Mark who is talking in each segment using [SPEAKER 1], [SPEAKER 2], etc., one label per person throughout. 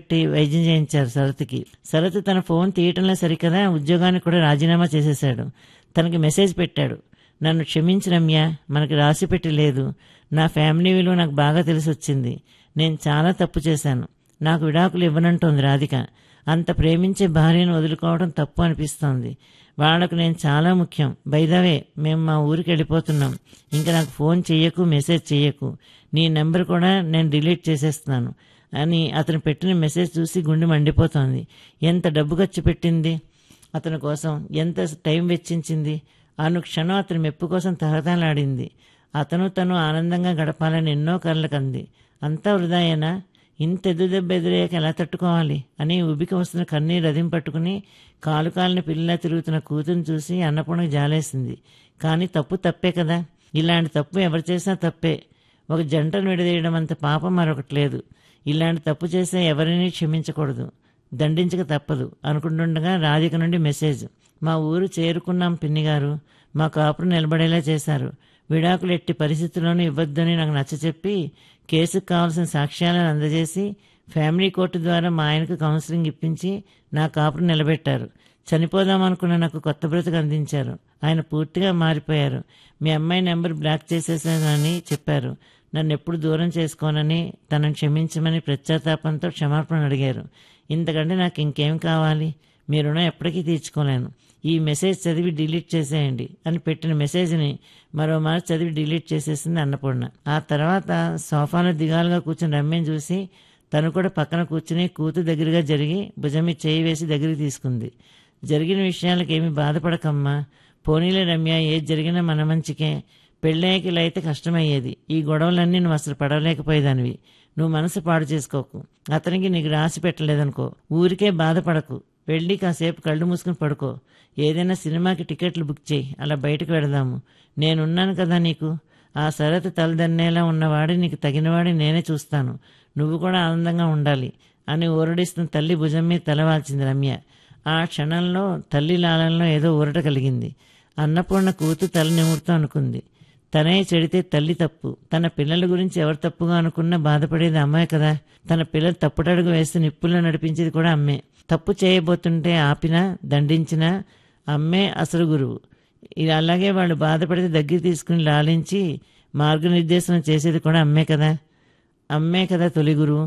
[SPEAKER 1] పెట్టి వైద్యం చేయించారు శరత్కి శరత్ తన ఫోన్ తీయటంలో సరికదా ఉద్యోగానికి కూడా రాజీనామా చేసేశాడు తనకి మెసేజ్ పెట్టాడు నన్ను క్షమించి రమ్య మనకి రాసి పెట్టి లేదు నా ఫ్యామిలీ విలువ నాకు బాగా తెలిసి వచ్చింది నేను చాలా తప్పు చేశాను నాకు విడాకులు ఇవ్వనంటోంది రాధిక అంత ప్రేమించే భార్యను వదులుకోవడం తప్పు అనిపిస్తోంది వాళ్ళకు నేను చాలా ముఖ్యం బైదవే మేము మా ఊరికి వెళ్ళిపోతున్నాం ఇంకా నాకు ఫోన్ చెయ్యకు మెసేజ్ చెయ్యకు నీ నెంబర్ కూడా నేను డిలీట్ చేసేస్తున్నాను అని అతను పెట్టిన మెసేజ్ చూసి గుండె మండిపోతోంది ఎంత డబ్బు ఖర్చు పెట్టింది అతని కోసం ఎంత టైం వెచ్చించింది అనుక్షణం అతని మెప్పు కోసం తహతలాడింది అతను తను ఆనందంగా గడపాలని ఎన్నో కళ్ళకు అంది అంతా వృధాయేనా ఇంత ఎదు దెబ్బ ఎదురయ్యాక ఎలా తట్టుకోవాలి అని ఉబికి వస్తున్న కన్నీరు రదిం పట్టుకుని కాలు కాలిన పిల్లలా తిరుగుతున్న కూతురు చూసి అన్నపూర్ణకు జాలేసింది కానీ తప్పు తప్పే కదా ఇలాంటి తప్పు ఎవరు చేసినా తప్పే ఒక జంటను విడదీయడం అంత పాపం మరొకటి లేదు ఇలాంటి తప్పు చేస్తే ఎవరిని క్షమించకూడదు దండించక తప్పదు అనుకుంటుండగా రాధిక నుండి మెసేజ్ మా ఊరు చేరుకున్నాం పిన్ని గారు మా కాపురం నిలబడేలా చేశారు విడాకులు ఎట్టి పరిస్థితుల్లోనూ ఇవ్వద్దని నాకు నచ్చచెప్పి కేసుకు కావాల్సిన సాక్ష్యాలను అందజేసి ఫ్యామిలీ కోర్టు ద్వారా మా ఆయనకు కౌన్సిలింగ్ ఇప్పించి నా కాపురం నిలబెట్టారు చనిపోదాం అనుకున్న నాకు కొత్త బ్రతుకు అందించారు ఆయన పూర్తిగా మారిపోయారు మీ అమ్మాయి నెంబర్ బ్లాక్ చేసేసానని చెప్పారు నన్ను ఎప్పుడు దూరం చేసుకోనని తనను క్షమించమని ప్రత్యాతాపంతో క్షమాపణ అడిగారు ఇంతకంటే నాకు ఇంకేం కావాలి మీ రుణం ఎప్పటికీ తీర్చుకోలేను ఈ మెసేజ్ చదివి డిలీట్ చేసేయండి అని పెట్టిన మెసేజ్ని మరోమారు చదివి డిలీట్ చేసేసింది అన్నపూర్ణ ఆ తర్వాత సోఫాలో దిగాలుగా కూర్చుని రమ్యని చూసి తను కూడా పక్కన కూర్చుని కూతు దగ్గరగా జరిగి భుజం మీద చేయి వేసి దగ్గరికి తీసుకుంది జరిగిన విషయాలకు ఏమి బాధపడకమ్మా పోనీలే రమ్య ఏది జరిగినా మన మంచికే పెళ్ళయ్యాక ఇలా అయితే కష్టమయ్యేది ఈ గొడవలన్నీ నువ్వు అసలు పడవలేకపోయేదానివి నువ్వు మనసు పాడు చేసుకోకు అతనికి నీకు రాసి పెట్టలేదనుకో ఊరికే బాధపడకు వెళ్ళి కాసేపు కళ్ళు మూసుకుని పడుకో ఏదైనా సినిమాకి టికెట్లు బుక్ చేయి అలా బయటకు వెడదాము నేనున్నాను కదా నీకు ఆ శరత్ తలదన్నేలా ఉన్నవాడి నీకు తగినవాడి నేనే చూస్తాను నువ్వు కూడా ఆనందంగా ఉండాలి అని ఊరడిస్తున్న తల్లి భుజం మీద తలవాల్చింది రమ్య ఆ క్షణంలో తల్లి లాలంలో ఏదో ఊరట కలిగింది అన్నపూర్ణ కూతు తల నిమురుతూ అనుకుంది తనే చెడితే తల్లి తప్పు తన పిల్లల గురించి ఎవరు తప్పుగా అనుకున్నా బాధపడేది అమ్మాయి కదా తన పిల్లలు తప్పుటడుగు వేస్తే నిప్పుల్లో నడిపించేది కూడా అమ్మే తప్పు చేయబోతుంటే ఆపినా దండించినా అమ్మే అసలు గురువు ఇది అలాగే వాళ్ళు బాధపడితే దగ్గర తీసుకుని లాలించి మార్గనిర్దేశనం చేసేది కూడా అమ్మే కదా అమ్మే కదా తొలి గురువు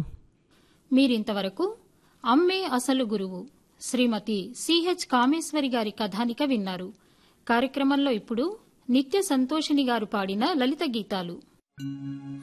[SPEAKER 2] మీరింతవరకు అమ్మే అసలు గురువు శ్రీమతి సిహెచ్ కామేశ్వరి గారి కథానిక విన్నారు కార్యక్రమంలో ఇప్పుడు నిత్య సంతోషిని గారు పాడిన లలిత గీతాలు